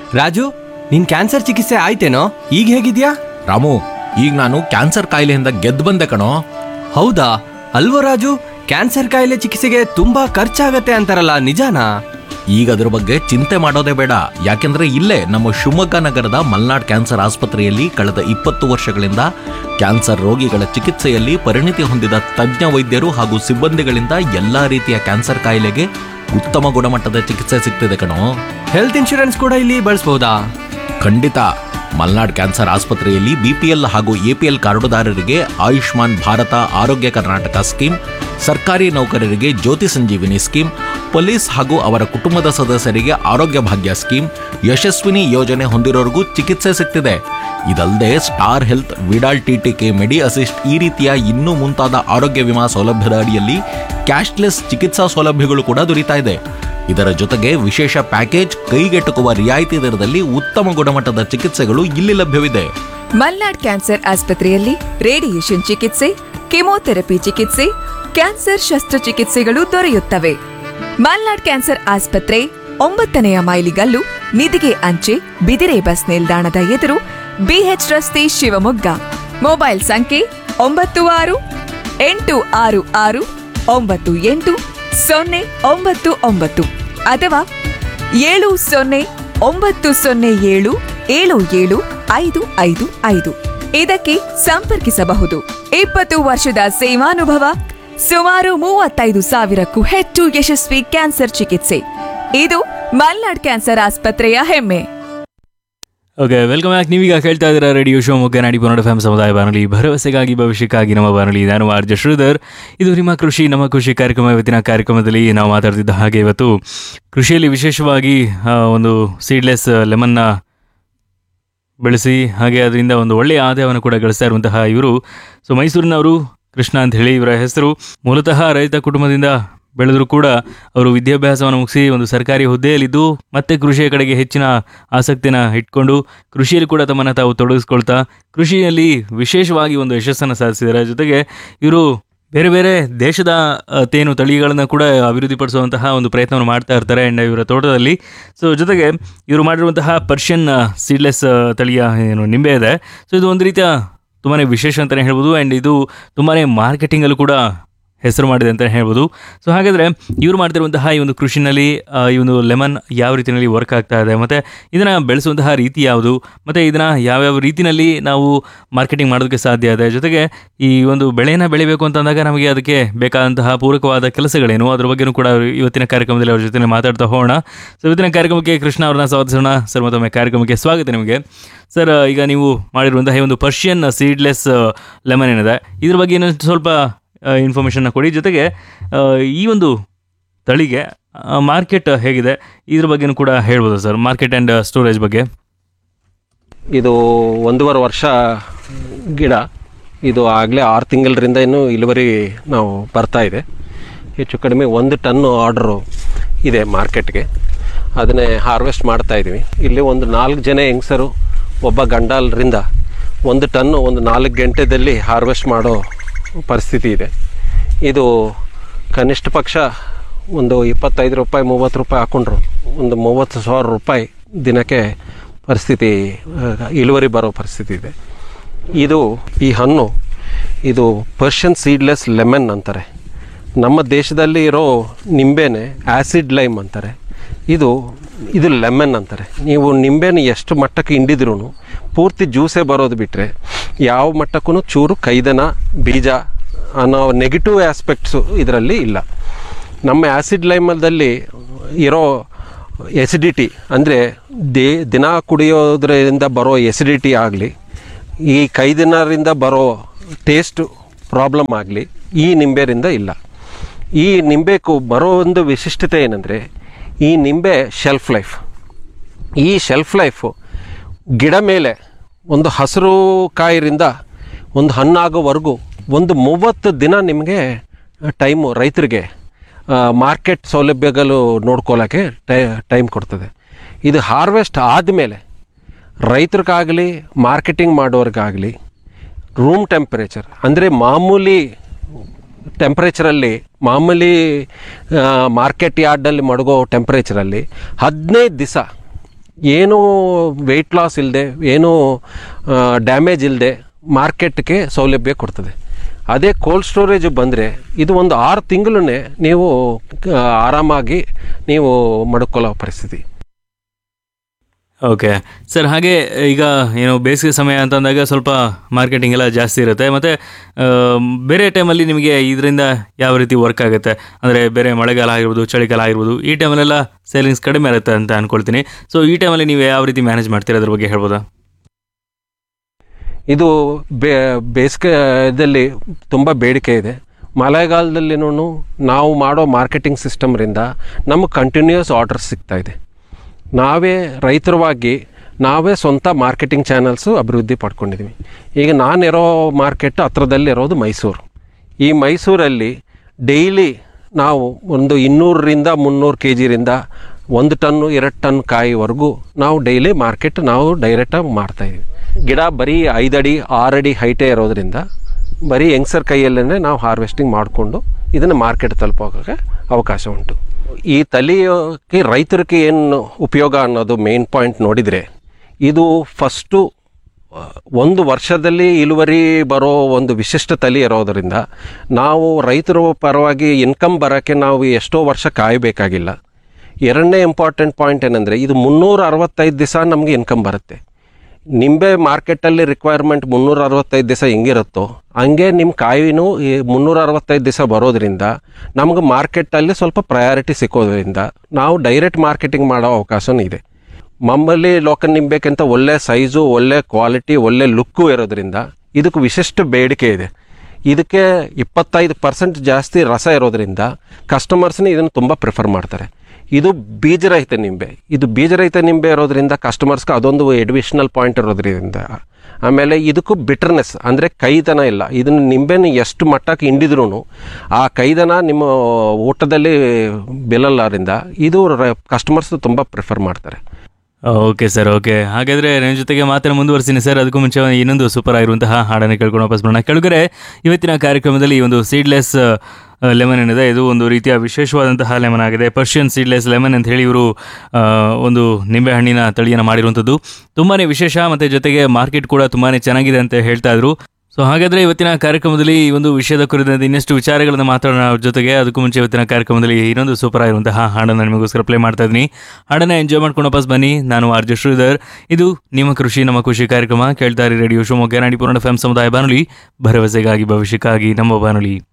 ರಾಜು ನಿನ್ ಕ್ಯಾನ್ಸರ್ ಚಿಕಿತ್ಸೆ ಆಯ್ತೇನೋ ಈಗ ಹೇಗಿದ್ಯಾ ರಾಮು ಈಗ ನಾನು ಕ್ಯಾನ್ಸರ್ ಕಾಯಿಲೆಯಿಂದ ಗೆದ್ದು ಬಂದೆ ಕಣೋ ಹೌದಾ ಅಲ್ವೋ ರಾಜು ಕ್ಯಾನ್ಸರ್ ಕಾಯಿಲೆ ಚಿಕಿತ್ಸೆಗೆ ತುಂಬಾ ಖರ್ಚಾಗತ್ತೆ ಅಂತಾರಲ್ಲ ನಿಜಾನಾ ಈಗ ಅದ್ರ ಬಗ್ಗೆ ಚಿಂತೆ ಮಾಡೋದೇ ಬೇಡ ಯಾಕೆಂದ್ರೆ ಇಲ್ಲೇ ನಮ್ಮ ಶಿವಮೊಗ್ಗ ನಗರದ ಮಲ್ನಾಡ್ ಕ್ಯಾನ್ಸರ್ ಆಸ್ಪತ್ರೆಯಲ್ಲಿ ಕಳೆದ ಇಪ್ಪತ್ತು ವರ್ಷಗಳಿಂದ ಕ್ಯಾನ್ಸರ್ ರೋಗಿಗಳ ಚಿಕಿತ್ಸೆಯಲ್ಲಿ ಪರಿಣಿತಿ ಹೊಂದಿದ ತಜ್ಞ ವೈದ್ಯರು ಹಾಗೂ ಸಿಬ್ಬಂದಿಗಳಿಂದ ಎಲ್ಲಾ ರೀತಿಯ ಕ್ಯಾನ್ಸರ್ ಕಾಯಿಲೆಗೆ ಉತ್ತಮ ಗುಣಮಟ್ಟದ ಚಿಕಿತ್ಸೆ ಸಿಗ್ತಿದೆ ಕಣೋ ಹೆಲ್ತ್ ಇನ್ಶೂರೆನ್ಸ್ ಕೂಡ ಇಲ್ಲಿ ಬಳಸ್ಬೋದಾ ಖಂಡಿತ ಮಲ್ನಾಡ್ ಕ್ಯಾನ್ಸರ್ ಆಸ್ಪತ್ರೆಯಲ್ಲಿ ಬಿಪಿಎಲ್ ಹಾಗೂ ಎಪಿಎಲ್ ಕಾರ್ಡುದಾರರಿಗೆ ಆಯುಷ್ಮಾನ್ ಭಾರತ ಆರೋಗ್ಯ ಕರ್ನಾಟಕ ಸ್ಕೀಮ್ ಸರ್ಕಾರಿ ನೌಕರರಿಗೆ ಜ್ಯೋತಿ ಸಂಜೀವಿನಿ ಸ್ಕೀಮ್ ಪೊಲೀಸ್ ಹಾಗೂ ಅವರ ಕುಟುಂಬದ ಸದಸ್ಯರಿಗೆ ಆರೋಗ್ಯ ಭಾಗ್ಯ ಸ್ಕೀಮ್ ಯಶಸ್ವಿನಿ ಯೋಜನೆ ಹೊಂದಿರೋರಿಗೂ ಚಿಕಿತ್ಸೆ ಸಿಗ್ತಿದೆ ಇದಲ್ಲದೆ star health Vidal TTK medi assist ಈ ರೀತಿಯ ಇನ್ನೂ ಮುಂತಾದ ಆರೋಗ್ಯ ವಿಮಾ ಸೌಲಭ್ಯದ ಅಡಿಯಲ್ಲಿ ಕ್ಯಾಶ್ಲೆಸ್ ಚಿಕಿತ್ಸಾ ಸೌಲಭ್ಯಗಳು ಕೂಡ ದೊರೀತಾ ಇದೆ ಇದರ ಜೊತೆಗೆ ವಿಶೇಷ ಪ್ಯಾಕೇಜ್ ಕೈಗೆಟುಕುವ ರಿಯಾಯಿತಿ ದರದಲ್ಲಿ ಉತ್ತಮ ಗುಣಮಟ್ಟದ ಚಿಕಿತ್ಸೆಗಳು ಇಲ್ಲಿ ಲಭ್ಯವಿದೆ ಮಲ್ನಾಡ್ ಕ್ಯಾನ್ಸರ್ ಆಸ್ಪತ್ರೆಯಲ್ಲಿ ರೇಡಿಯೇಷನ್ ಚಿಕಿತ್ಸೆ ಕೆಮೊಥೆರಪಿ ಚಿಕಿತ್ಸೆ ಕ್ಯಾನ್ಸರ್ ಶಸ್ತ್ರಚಿಕಿತ್ಸೆಗಳು ದೊರೆಯುತ್ತವೆ ಮಲ್ನಾಡ್ ಕ್ಯಾನ್ಸರ್ ಆಸ್ಪತ್ರೆ ಒಂಬತ್ತನೆಯ ಮೈಲಿಗಲ್ಲು ನಿಧಿಗೆ ಅಂಚೆ ಬಿದಿರೆ ಬಸ್ ನಿಲ್ದಾಣದ ಎದುರು ಬಿಎಚ್ ರಸ್ತೆ ಶಿವಮೊಗ್ಗ ಮೊಬೈಲ್ ಸಂಖ್ಯೆ ಒಂಬತ್ತು ಆರು ಎಂಟು ಆರು ಆರು ಒಂಬತ್ತು ಎಂಟು ಸೊನ್ನೆ ಒಂಬತ್ತು ಒಂಬತ್ತು ಅಥವಾ ಏಳು ಸೊನ್ನೆ ಒಂಬತ್ತು ಸೊನ್ನೆ ಏಳು ಏಳು ಏಳು ಐದು ಐದು ಐದು ಇದಕ್ಕೆ ಸಂಪರ್ಕಿಸಬಹುದು ಇಪ್ಪತ್ತು ವರ್ಷದ ಸೇವಾನುಭವ ಸುಮಾರು ಮೂವತ್ತೈದು ಸಾವಿರಕ್ಕೂ ಹೆಚ್ಚು ಯಶಸ್ವಿ ಕ್ಯಾನ್ಸರ್ ಚಿಕಿತ್ಸೆ ಇದು ಮಲ್ನಾಡ್ ಕ್ಯಾನ್ಸರ್ ಆಸ್ಪತ್ರೆಯ ಹೆಮ್ಮೆ ಓಕೆ ವೆಲ್ಕಮ್ ಬ್ಯಾಕ್ ನೀವೀಗ ಕೇಳ್ತಾ ಇದ್ದೀರಾ ರೇಡಿಯೋ ಶಿವಮೊಗ್ಗ ನಾಡಿ ಪನ್ನಡ ಫ್ಯಾಮ್ ಸಮುದಾಯ ಬಾನುಲಿ ಭರವಸೆಗಾಗಿ ಭವಿಷ್ಯಕ್ಕಾಗಿ ನಮ್ಮ ಬಾನುಲಿ ನಾನು ಆರ್ಜ ಶ್ರೀಧರ್ ಇದು ನಿಮ್ಮ ಕೃಷಿ ನಮ್ಮ ಕೃಷಿ ಕಾರ್ಯಕ್ರಮ ಇವತ್ತಿನ ಕಾರ್ಯಕ್ರಮದಲ್ಲಿ ನಾವು ಮಾತಾಡ್ತಿದ್ದ ಹಾಗೆ ಇವತ್ತು ಕೃಷಿಯಲ್ಲಿ ವಿಶೇಷವಾಗಿ ಆ, ಒಂದು ಸೀಡ್ಲೆಸ್ ಲೆಮನ್ನ ಬೆಳೆಸಿ ಹಾಗೆ ಅದರಿಂದ ಒಂದು ಒಳ್ಳೆಯ ಆದಾಯವನ್ನು ಕೂಡ ಗಳಿಸ್ತಾ ಇರುವಂತಹ ಇವರು ಸೊ ಮೈಸೂರಿನವರು ಕೃಷ್ಣ ಅಂತ ಹೇಳಿ ಇವರ ಹೆಸರು ಮೂಲತಃ ರೈತ ಕುಟುಂಬದಿಂದ ಬೆಳೆದರೂ ಕೂಡ ಅವರು ವಿದ್ಯಾಭ್ಯಾಸವನ್ನು ಮುಗಿಸಿ ಒಂದು ಸರ್ಕಾರಿ ಹುದ್ದೆಯಲ್ಲಿದ್ದು ಮತ್ತೆ ಕೃಷಿಯ ಕಡೆಗೆ ಹೆಚ್ಚಿನ ಆಸಕ್ತಿನ ಇಟ್ಕೊಂಡು ಕೃಷಿಯಲ್ಲಿ ಕೂಡ ತಮ್ಮನ್ನು ತಾವು ತೊಡಗಿಸ್ಕೊಳ್ತಾ ಕೃಷಿಯಲ್ಲಿ ವಿಶೇಷವಾಗಿ ಒಂದು ಯಶಸ್ಸನ್ನು ಸಾಧಿಸಿದ್ದಾರೆ ಜೊತೆಗೆ ಇವರು ಬೇರೆ ಬೇರೆ ದೇಶದ ಆ, ತೇನು ತಳಿಗಳನ್ನು ಕೂಡ ಅಭಿವೃದ್ಧಿಪಡಿಸುವಂತಹ ಒಂದು ಪ್ರಯತ್ನವನ್ನು ಮಾಡ್ತಾ ಇರ್ತಾರೆ ಆ್ಯಂಡ್ ಇವರ ತೋಟದಲ್ಲಿ ಸೊ ಜೊತೆಗೆ ಇವರು ಮಾಡಿರುವಂತಹ ಪರ್ಷಿಯನ್ ಸೀಡ್ಲೆಸ್ ತಳಿಯ ಏನು ನಿಂಬೆ ಇದೆ ಸೊ ಇದು ಒಂದು ರೀತಿಯ ತುಂಬಾ ವಿಶೇಷ ಅಂತಲೇ ಹೇಳ್ಬೋದು ಆ್ಯಂಡ್ ಇದು ತುಂಬಾ ಮಾರ್ಕೆಟಿಂಗಲ್ಲೂ ಕೂಡ ಹೆಸರು ಮಾಡಿದೆ ಅಂತ ಹೇಳ್ಬೋದು ಸೊ ಹಾಗಾದರೆ ಇವರು ಮಾಡ್ತಿರುವಂತಹ ಈ ಒಂದು ಕೃಷಿನಲ್ಲಿ ಆ, ಈ ಒಂದು ಲೆಮನ್ ಯಾವ ರೀತಿಯಲ್ಲಿ ವರ್ಕ್ ಆಗ್ತಾ ಇದೆ ಮತ್ತು ಇದನ್ನು ಬೆಳೆಸುವಂತಹ ರೀತಿ ಯಾವುದು ಮತ್ತು ಇದನ್ನು ಯಾವ್ಯಾವ ರೀತಿಯಲ್ಲಿ ನಾವು ಮಾರ್ಕೆಟಿಂಗ್ ಮಾಡೋದಕ್ಕೆ ಸಾಧ್ಯ ಇದೆ ಜೊತೆಗೆ ಈ ಒಂದು ಬೆಳೆಯನ್ನು ಬೆಳಿಬೇಕು ಅಂತ ಅಂದಾಗ ನಮಗೆ ಅದಕ್ಕೆ ಬೇಕಾದಂತಹ ಪೂರಕವಾದ ಕೆಲಸಗಳೇನು ಅದ್ರ ಬಗ್ಗೆನೂ ಕೂಡ ಇವತ್ತಿನ ಕಾರ್ಯಕ್ರಮದಲ್ಲಿ ಅವ್ರ ಜೊತೆ ಮಾತಾಡ್ತಾ ಹೋಗೋಣ ಸೊ ಇವತ್ತಿನ ಕಾರ್ಯಕ್ರಮಕ್ಕೆ ಕೃಷ್ಣ ಅವ್ರನ್ನ ಸ್ವಾಗತಿಸೋಣ ಸರ್ ಮತ್ತೊಮ್ಮೆ ಕಾರ್ಯಕ್ರಮಕ್ಕೆ ಸ್ವಾಗತ ನಿಮಗೆ ಸರ್ ಈಗ ನೀವು ಮಾಡಿರುವಂತಹ ಈ ಒಂದು ಪರ್ಷಿಯನ್ ಸೀಡ್ಲೆಸ್ ಲೆಮನ್ ಏನಿದೆ ಇದ್ರ ಬಗ್ಗೆ ಇನ್ನೊಂದು ಸ್ವಲ್ಪ ಇನ್ಫಾರ್ಮೇಷನ್ನ ಕೊಡಿ ಜೊತೆಗೆ ಆ, ಈ ಒಂದು ತಳಿಗೆ ಮಾರ್ಕೆಟ್ ಹೇಗಿದೆ ಇದ್ರ ಬಗ್ಗೆನೂ ಕೂಡ ಹೇಳ್ಬೋದು ಸರ್ ಮಾರ್ಕೆಟ್ ಆ್ಯಂಡ್ ಸ್ಟೋರೇಜ್ ಬಗ್ಗೆ ಇದು ಒಂದೂವರೆ ವರ್ಷ ಗಿಡ ಇದು ಆಗಲೇ ಆರು ತಿಂಗಳರಿಂದ ಇನ್ನೂ ಇಳುವರಿ ನಾವು ಬರ್ತಾ ಇದೆ ಹೆಚ್ಚು ಕಡಿಮೆ ಒಂದು ಟನ್ನು ಆರ್ಡ್ರು ಇದೆ ಮಾರ್ಕೆಟ್ಗೆ ಅದನ್ನೇ ಹಾರ್ವೆಸ್ಟ್ ಮಾಡ್ತಾ ಇದ್ದೀವಿ ಇಲ್ಲಿ ಒಂದು ನಾಲ್ಕು ಜನ ಹೆಂಗಸರು ಒಬ್ಬ ಗಂಡಲ್ರಿಂದ ಒಂದು ಟನ್ನು ಒಂದು ನಾಲ್ಕು ಗಂಟೆದಲ್ಲಿ ಹಾರ್ವೆಸ್ಟ್ ಮಾಡೋ ಪರಿಸ್ಥಿತಿ ಇದೆ ಇದು ಕನಿಷ್ಠ ಪಕ್ಷ ಒಂದು ಇಪ್ಪತ್ತೈದು ರೂಪಾಯಿ ಮೂವತ್ತು ರೂಪಾಯಿ ಹಾಕೊಂಡ್ರು ಒಂದು ಮೂವತ್ತು ಸಾವಿರ ರೂಪಾಯಿ ದಿನಕ್ಕೆ ಪರಿಸ್ಥಿತಿ ಆ, ಇಳುವರಿ ಬರೋ ಪರಿಸ್ಥಿತಿ ಇದೆ ಇದು ಈ ಹಣ್ಣು ಇದು ಪರ್ಷಿಯನ್ ಸೀಡ್ಲೆಸ್ ಲೆಮನ್ ಅಂತಾರೆ ನಮ್ಮ ದೇಶದಲ್ಲಿ ಇರೋ ನಿಂಬೆನೆ ಆ್ಯಸಿಡ್ ಲೈಮ್ ಅಂತಾರೆ ಇದು ಇದು ಲೆಮನ್ ಅಂತಾರೆ ನೀವು ನಿಂಬೆನ ಎಷ್ಟು ಮಟ್ಟಕ್ಕೆ ಹಿಂಡಿದ್ರೂ ಪೂರ್ತಿ ಜ್ಯೂಸೇ ಬರೋದು ಬಿಟ್ಟರೆ ಯಾವ ಮಟ್ಟಕ್ಕೂ ಚೂರು ಕೈದನ ಬೀಜ ಅನ್ನೋ ನೆಗೆಟಿವ್ ಆಸ್ಪೆಕ್ಟ್ಸು ಇದರಲ್ಲಿ ಇಲ್ಲ ನಮ್ಮ ಆ್ಯಸಿಡ್ ಲೈಮಲ್ಲಿ ಇರೋ ಎಸಿಡಿಟಿ ಅಂದರೆ ದೇ ದಿನ ಕುಡಿಯೋದ್ರಿಂದ ಬರೋ ಎಸಿಡಿಟಿ ಆಗಲಿ ಈ ಕೈದಿನರಿಂದ ಬರೋ ಟೇಸ್ಟ್ ಪ್ರಾಬ್ಲಮ್ ಆಗಲಿ ಈ ನಿಂಬೆರಿಂದ ಇಲ್ಲ ಈ ನಿಂಬೆಗೂ ಬರೋ ಒಂದು ವಿಶಿಷ್ಟತೆ ಏನಂದರೆ ಈ ನಿಂಬೆ ಶೆಲ್ಫ್ ಲೈಫ್ ಈ ಶೆಲ್ಫ್ ಲೈಫು ಗಿಡ ಮೇಲೆ ಒಂದು ಹಸಿರು ಕಾಯಿರಿಂದ ಒಂದು ಹಣ್ಣಾಗೋವರೆಗೂ ಒಂದು ಮೂವತ್ತು ದಿನ ನಿಮಗೆ ಟೈಮು ರೈತರಿಗೆ ಮಾರ್ಕೆಟ್ ಸೌಲಭ್ಯಗಳು ನೋಡ್ಕೊಳ್ಳೋಕ್ಕೆ ಟೈ ಟೈಮ್ ಕೊಡ್ತದೆ ಇದು ಹಾರ್ವೆಸ್ಟ್ ಆದಮೇಲೆ ರೈತರಿಗಾಗಲಿ ಮಾರ್ಕೆಟಿಂಗ್ ಮಾಡೋರಿಗಾಗಲಿ ರೂಮ್ ಟೆಂಪರೇಚರ್ ಅಂದರೆ ಮಾಮೂಲಿ ಟೆಂಪ್ರೇಚರಲ್ಲಿ ಮಾಮೂಲಿ ಮಾರ್ಕೆಟ್ ಯಾರ್ಡಲ್ಲಿ ಮಡಗೋ ಟೆಂಪ್ರೇಚರಲ್ಲಿ ಹದಿನೈದು ದಿವಸ ಏನೂ ವೆಯ್ಟ್ ಲಾಸ್ ಇಲ್ಲದೆ ಏನೂ ಡ್ಯಾಮೇಜ್ ಇಲ್ಲದೆ ಮಾರ್ಕೆಟ್ಗೆ ಸೌಲಭ್ಯ ಕೊಡ್ತದೆ ಅದೇ ಕೋಲ್ಡ್ ಸ್ಟೋರೇಜ್ ಬಂದರೆ ಇದು ಒಂದು ಆರು ತಿಂಗಳನ್ನೇ ನೀವು ಆ, ಆರಾಮಾಗಿ ನೀವು ಮಡ್ಕೊಳ್ಳೋ ಪರಿಸ್ಥಿತಿ ಓಕೆ ಸರ್ ಹಾಗೆ ಈಗ ಏನು ಬೇಸಿಗೆ ಸಮಯ ಅಂತಂದಾಗ ಸ್ವಲ್ಪ ಮಾರ್ಕೆಟಿಂಗ್ ಎಲ್ಲ ಜಾಸ್ತಿ ಇರುತ್ತೆ ಮತ್ತು ಬೇರೆ ಟೈಮಲ್ಲಿ ನಿಮಗೆ ಇದರಿಂದ ಯಾವ ರೀತಿ ವರ್ಕ್ ಆಗುತ್ತೆ ಅಂದರೆ ಬೇರೆ ಮಳೆಗಾಲ ಆಗಿರ್ಬೋದು ಚಳಿಗಾಲ ಆಗಿರ್ಬೋದು ಈ ಟೈಮಲ್ಲೆಲ್ಲ ಸೇಲಿಂಗ್ಸ್ ಕಡಿಮೆ ಇರುತ್ತೆ ಅಂತ ಅಂದ್ಕೊಳ್ತೀನಿ ಸೊ ಈ ಟೈಮಲ್ಲಿ ನೀವು ಯಾವ ರೀತಿ ಮ್ಯಾನೇಜ್ ಮಾಡ್ತೀರಾ ಅದ್ರ ಬಗ್ಗೆ ಹೇಳ್ಬೋದಾ ಇದು ಬೇ ಬೇಸಿಗೆದಲ್ಲಿ ತುಂಬ ಬೇಡಿಕೆ ಇದೆ ಮಳೆಗಾಲದಲ್ಲಿನೂ ನಾವು ಮಾಡೋ ಮಾರ್ಕೆಟಿಂಗ್ ಸಿಸ್ಟಮ್ರಿಂದ ನಮಗೆ ಕಂಟಿನ್ಯೂಸ್ ಆರ್ಡರ್ಸ್ ಸಿಗ್ತಾ ಇದೆ ನಾವೇ ರೈತರವಾಗಿ ನಾವೇ ಸ್ವಂತ ಮಾರ್ಕೆಟಿಂಗ್ ಚಾನಲ್ಸು ಅಭಿವೃದ್ಧಿ ಪಡ್ಕೊಂಡಿದ್ದೀವಿ ಈಗ ನಾನಿರೋ ಮಾರ್ಕೆಟ್ ಹತ್ರದಲ್ಲಿರೋದು ಮೈಸೂರು ಈ ಮೈಸೂರಲ್ಲಿ ಡೈಲಿ ನಾವು ಒಂದು ಇನ್ನೂರರಿಂದ ಮುನ್ನೂರು ಕೆ ಜಿರಿಂದ ಒಂದು ಟನ್ನು ಎರಡು ಟನ್ ಕಾಯಿವರೆಗೂ ನಾವು ಡೈಲಿ ಮಾರ್ಕೆಟ್ ನಾವು ಡೈರೆಕ್ಟಾಗಿ ಮಾಡ್ತಾಯಿದ್ದೀವಿ ಗಿಡ ಬರೀ ಐದಡಿ ಆರಡಿ ಹೈಟೇ ಇರೋದ್ರಿಂದ ಬರೀ ಯಂಗ್ಸರ್ ಕೈಯಲ್ಲೇ ನಾವು ಹಾರ್ವೆಸ್ಟಿಂಗ್ ಮಾಡಿಕೊಂಡು ಇದನ್ನು ಮಾರ್ಕೆಟ್ ತಲುಪೋಕೆ ಅವಕಾಶ ಉಂಟು ಈ ತಲಿಯೋಕ್ಕೆ ರೈತರಿಗೆ ಏನು ಉಪಯೋಗ ಅನ್ನೋದು ಮೇನ್ ಪಾಯಿಂಟ್ ನೋಡಿದರೆ ಇದು ಫಸ್ಟು ಒಂದು ವರ್ಷದಲ್ಲಿ ಇಳುವರಿ ಬರೋ ಒಂದು ವಿಶಿಷ್ಟ ತಳಿ ಇರೋದರಿಂದ ನಾವು ರೈತರ ಪರವಾಗಿ ಇನ್ಕಮ್ ಬರೋಕ್ಕೆ ನಾವು ಎಷ್ಟೋ ವರ್ಷ ಕಾಯಬೇಕಾಗಿಲ್ಲ ಎರಡನೇ ಇಂಪಾರ್ಟೆಂಟ್ ಪಾಯಿಂಟ್ ಏನಂದರೆ ಇದು ಮುನ್ನೂರ ಅರವತ್ತೈದು ದಿವಸ ನಮಗೆ ಇನ್ಕಮ್ ಬರುತ್ತೆ ನಿಂಬೆ ಮಾರ್ಕೆಟಲ್ಲಿ ರಿಕ್ವೈರ್ಮೆಂಟ್ ಮುನ್ನೂರ ಅರವತ್ತೈದು ದಿವಸ ಹೆಂಗಿರುತ್ತೋ ಹಂಗೆ ನಿಮ್ಮ ಕಾಯಿನೂ ಈ ಮುನ್ನೂರ ಅರವತ್ತೈದು ದಿವಸ ಬರೋದ್ರಿಂದ ನಮ್ಗೆ ಮಾರ್ಕೆಟಲ್ಲಿ ಸ್ವಲ್ಪ ಪ್ರಯಾರಿಟಿ ಸಿಕ್ಕೋದ್ರಿಂದ ನಾವು ಡೈರೆಕ್ಟ್ ಮಾರ್ಕೆಟಿಂಗ್ ಮಾಡೋ ಅವಕಾಶನೂ ಇದೆ ನಮ್ಮಲ್ಲಿ ಲೋಕಲ್ ನಿಂಬೆಕ್ಕಿಂತ ಒಳ್ಳೆ ಸೈಜು ಒಳ್ಳೆ ಕ್ವಾಲಿಟಿ ಒಳ್ಳೆ ಲುಕ್ಕು ಇರೋದ್ರಿಂದ ಇದಕ್ಕೆ ವಿಶಿಷ್ಟ ಬೇಡಿಕೆ ಇದೆ ಇದಕ್ಕೆ ಇಪ್ಪತ್ತೈದು ಪರ್ಸೆಂಟ್ ಜಾಸ್ತಿ ರಸ ಇರೋದ್ರಿಂದ ಕಸ್ಟಮರ್ಸ್ನ ಇದನ್ನು ತುಂಬ ಪ್ರಿಫರ್ ಮಾಡ್ತಾರೆ ಇದು ಬೀಜರಹಿತ ನಿಂಬೆ ಇದು ಬೀಜರಹಿತ ನಿಂಬೆ ಇರೋದ್ರಿಂದ ಕಸ್ಟಮರ್ಸ್ಗೆ ಅದೊಂದು ಎಡಿಷನಲ್ ಪಾಯಿಂಟ್ ಇರೋದ್ರಿಂದ ಆಮೇಲೆ ಇದಕ್ಕೂ ಬಿಟರ್ನೆಸ್ ಅಂದರೆ ಕೈದನ ಇಲ್ಲ ಇದನ್ನು ನಿಂಬೆನ ಎಷ್ಟು ಮಟ್ಟಕ್ಕೆ ಹಿಂಡಿದ್ರೂ ಆ ಕೈದನ ನಿಮ್ಮ ಊಟದಲ್ಲಿ ಬೀಳಲ್ಲಾರಿಂದ ಇದು ಕಸ್ಟಮರ್ಸ್ ತುಂಬ ಪ್ರಿಫರ್ ಮಾಡ್ತಾರೆ ಓಕೆ ಸರ್ ಓಕೆ ಹಾಗಾದರೆ ನನ್ನ ಜೊತೆಗೆ ಮಾತನ್ನು ಮುಂದುವರಿಸಿನಿ ಸರ್ ಅದಕ್ಕೂ ಮುಂಚೆ ಇನ್ನೊಂದು ಸೂಪರ್ ಆಗಿರುವಂತಹ ಹಾಡನ್ನು ಕೇಳ್ಕೊಂಡು ವಾಪಸ್ ಬರೋಣ ಕೆಳಗರೆ ಇವತ್ತಿನ ಕಾರ್ಯಕ್ರಮದಲ್ಲಿ ಈ ಒಂದು ಸೀಡ್ಲೆಸ್ ಲೆಮನ್ ಏನಿದೆ ಇದು ಒಂದು ರೀತಿಯ ವಿಶೇಷವಾದಂತಹ ಲೆಮನ್ ಆಗಿದೆ ಪರ್ಷಿಯನ್ ಸೀಡ್ಲೆಸ್ ಲೆಮನ್ ಅಂತ ಹೇಳಿ ಇವರು ಆ, ಒಂದು ನಿಂಬೆಹಣ್ಣಿನ ತಳಿಯನ್ನು ಮಾಡಿರುವಂಥದ್ದು ತುಂಬಾ ವಿಶೇಷ ಮತ್ತು ಜೊತೆಗೆ ಮಾರ್ಕೆಟ್ ಕೂಡ ತುಂಬಾ ಚೆನ್ನಾಗಿದೆ ಅಂತ ಹೇಳ್ತಾ ಇದ್ರು ಸೊ ಹಾಗಾದರೆ ಇವತ್ತಿನ ಕಾರ್ಯಕ್ರಮದಲ್ಲಿ ಈ ಒಂದು ವಿಷಯದ ಕುರಿತಂತೆ ಇನ್ನಷ್ಟು ವಿಚಾರಗಳನ್ನು ಮಾತಾಡೋಣ ಅವ್ರ ಜೊತೆಗೆ ಅದಕ್ಕೂ ಮುಂಚೆ ಇವತ್ತಿನ ಕಾರ್ಯಕ್ರಮದಲ್ಲಿ ಇನ್ನೊಂದು ಸೂಪರ್ ಆಗಿರುವಂತಹ ಹಾಡನ್ನು ನಿಮಗೋಸ್ಕರ ಪ್ಲೇ ಮಾಡ್ತಾ ಇದ್ದೀನಿ ಹಾಡನ್ನು ಎಂಜಾಯ್ ಮಾಡ್ಕೊಂಡು ವಾಪಸ್ ಬನ್ನಿ ನಾನು ಆರ್ ಜೆ ಶ್ರೀಧರ್ ಇದು ನಿಮ್ಮ ಕೃಷಿ ನಮ್ಮ ಖುಷಿ ಕಾರ್ಯಕ್ರಮ ಕೇಳ್ತಾರೆ ರೇಡಿಯೋ ಶಿವಮೊಗ್ಗ ನಾಡಿ ಪೂರ್ಣ ಎಫ್ ಸಮುದಾಯ ಬಾನುಲಿ ಭರವಸೆಗಾಗಿ ಭವಿಷ್ಯಕ್ಕಾಗಿ ನಮ್ಮ ಬಾನುಲಿ